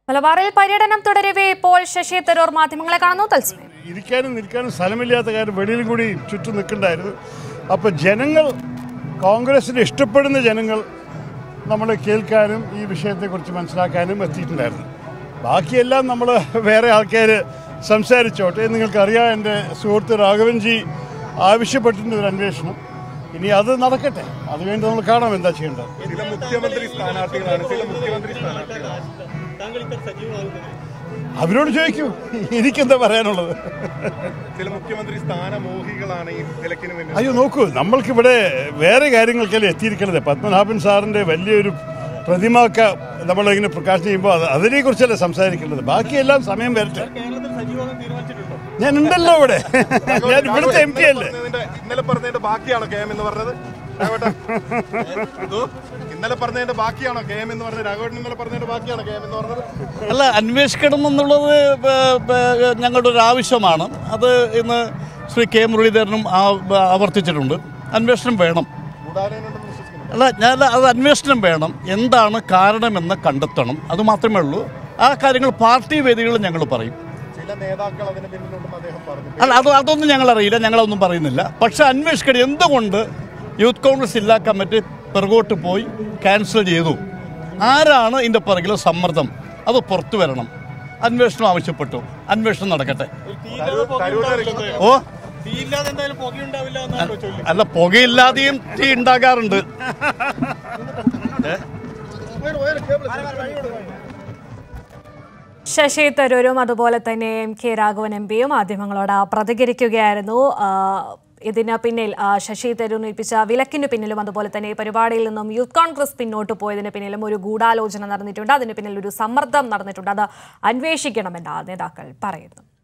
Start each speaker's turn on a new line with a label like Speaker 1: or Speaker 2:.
Speaker 1: മലബാറിൽ പര്യടനം തുടരവേ ഇപ്പോൾ ശശി തരൂർ മാധ്യമങ്ങളെ കാണുന്നു തത്സമയം
Speaker 2: ഇരിക്കാനും നിൽക്കാനും സ്ഥലമില്ലാത്ത കാര്യം വെളിയിൽ കൂടി ചുറ്റും നിൽക്കണ്ടായിരുന്നു അപ്പോൾ ജനങ്ങൾ കോൺഗ്രസിനെ ഇഷ്ടപ്പെടുന്ന ജനങ്ങൾ നമ്മൾ കേൾക്കാനും ഈ വിഷയത്തെക്കുറിച്ച് മനസ്സിലാക്കാനും എത്തിയിട്ടുണ്ടായിരുന്നു ബാക്കിയെല്ലാം നമ്മൾ വേറെ ആൾക്കാർ സംസാരിച്ചോട്ടെ നിങ്ങൾക്കറിയാം എൻ്റെ സുഹൃത്ത് രാഘവൻജി ആവശ്യപ്പെട്ടിട്ടുണ്ട് ഒരു അന്വേഷണം ഇനി അത് നടക്കട്ടെ അതുവേണ്ടി നമ്മൾ കാണാം എന്താ ചെയ്യേണ്ടത്
Speaker 3: ചില മുഖ്യമന്ത്രി സ്ഥാനാർത്ഥികളാണ് ചില മുഖ്യമന്ത്രി സ്ഥാനാർത്ഥികളാണ്
Speaker 2: അവരോട് ചോദിക്കൂ എനിക്കെന്താ പറയാനുള്ളത്
Speaker 3: ചില മുഖ്യമന്ത്രി സ്ഥാനമോഹികളാണ് ഈ വിലക്കിന് വേണ്ടി
Speaker 2: അയ്യോ നോക്കൂ നമ്മൾക്കിവിടെ വേറെ കാര്യങ്ങൾക്കല്ലേ എത്തിയിരിക്കുന്നത് പത്മനാഭൻ സാറിന്റെ വലിയൊരു പ്രതിമ ഒക്കെ നമ്മളിങ്ങനെ പ്രകാശനം ചെയ്യുമ്പോൾ അത് അതിനെക്കുറിച്ചല്ലേ സംസാരിക്കേണ്ടത് ബാക്കിയെല്ലാം സമയം വരട്ടെ ഞാൻ ഉണ്ടല്ലോ ഇവിടെ ഞാൻ ഇവിടുത്തെ എം പി അല്ലേ
Speaker 3: പറഞ്ഞതിന്റെ- ഇന്നലെ പറഞ്ഞതിന്റെ ബാക്കിയാണോ കെ എം എന്ന് പറഞ്ഞത് രാഘവേട്ടാ? ഇതോ, ഇന്നലെ പറഞ്ഞതിന്റെ ബാക്കിയാണോ കെ എം എന്ന് പറഞ്ഞത് രാഘവേട്ടൻ ഇന്നലെ പറഞ്ഞതിന്റെ ബാക്കിയാണോ കെ എം എന്ന് പറഞ്ഞത്
Speaker 4: അല്ല അന്വേഷിക്കണം എന്നുള്ളത് ബ- ബ- ഞങ്ങളുടെ ഒരു ആവശ്യമാണ് അത് ഇന്ന് ശ്രീ കെ മുരളീധരനും ആ- ബ- ആവർത്തിച്ചിട്ടുണ്ട് അന്വേഷണം വേണം
Speaker 3: ഉദാഹരണമുണ്ടെന്ന് വിശ്വസിക്കുന്നു
Speaker 4: അല്ല ഞാൻ അത് അന്വേഷണം വേണം എന്താണ് കാരണമെന്ന് കണ്ടെത്തണം അത് മാത്രമേ ഉള്ളൂ ആ കാര്യങ്ങൾ പാർട്ടി വേദികളിൽ ഞങ്ങൾ പറയും
Speaker 3: ചില നേതാക്കൾ അതിന് പിന്നിലുണ്ടെന്ന് അദ്ദേഹം പറഞ്ഞു
Speaker 4: അല്ല അത് അതൊന്നും ഞങ്ങൾ അറിയില്ല ഞങ്ങളതൊന്നും പറയുന്നില്ല പക്ഷെ അന്വേഷിക്കണം എന്തുകൊണ്ട് യൂത്ത് കോൺഗ്രസ് ജില്ലാ കമ്മിറ്റി പിറകോട്ട് പോയി ക്യാൻസൽ ചെയ്തു ആരാണ് ഇതിൻ്റെ പിറകിൽ സമ്മർദ്ദം അത് പുറത്തു വരണം അന്വേഷണം ആവശ്യപ്പെട്ടു അന്വേഷണം നടക്കട്ടെ
Speaker 3: തരൂർ- തരൂരിനെ
Speaker 4: ഓ അല്ല പുകയില്ലാതെയും തീ ഉണ്ടാകാറുണ്ട്
Speaker 1: ശശി തരൂരും അതുപോലെ തന്നെ എം കെ രാഘവൻ എം പിയും മാധ്യമങ്ങളോട് പ്രതികരിക്കുകയായിരുന്നു ആ, ഇതിന് പിന്നിൽ ആ, ശശി തരൂർ ഏൽപ്പിച്ച വിലക്കിന് പിന്നിലും അതുപോലെ തന്നെ ഈ പരിപാടിയിൽ നിന്നും യൂത്ത് കോൺഗ്രസ് പിന്നോട്ട് പോയതിന് പിന്നിലും ഒരു ഗൂഢാലോചന നടന്നിട്ടുണ്ട് അതിന് പിന്നിൽ ഒരു സമ്മർദ്ദം നടന്നിട്ടുണ്ട് അത് അന്വേഷിക്കണമെന്ന് നേതാക്കൾ പറയുന്നു